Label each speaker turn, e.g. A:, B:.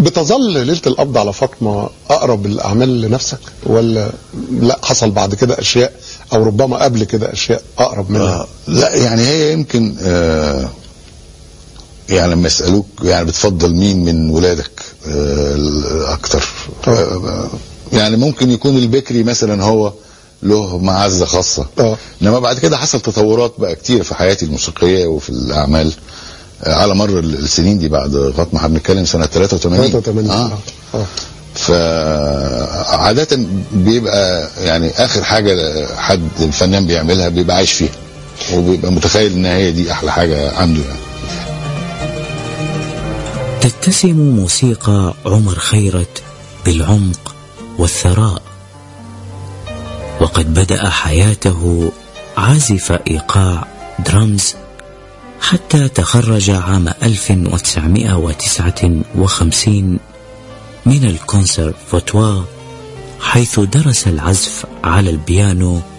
A: بتظل ليلة القبض على فاطمة أقرب الأعمال لنفسك ولا لا حصل بعد كده أشياء أو ربما قبل كده أشياء أقرب منها
B: آه لا يعني هي يمكن آه يعني لما يسألوك يعني بتفضل مين من ولادك آه أكتر آه يعني ممكن يكون البكري مثلا هو له معزة خاصة
A: آه.
B: انما بعد كده حصل تطورات بقى كتير في حياتي الموسيقية وفي الأعمال آه على مر السنين دي بعد فاطمة احنا بنتكلم سنة 83
A: 83
B: آه.
A: آه.
B: فعادة بيبقى يعني آخر حاجة حد الفنان بيعملها بيبقى عايش فيها وبيبقى متخيل ان هي دي احلى حاجة عنده يعني
C: تتسم موسيقى عمر خيرت بالعمق والثراء وقد بدأ حياته عازف إيقاع درامز حتى تخرج عام 1959 من الكونسرفاتوار حيث درس العزف على البيانو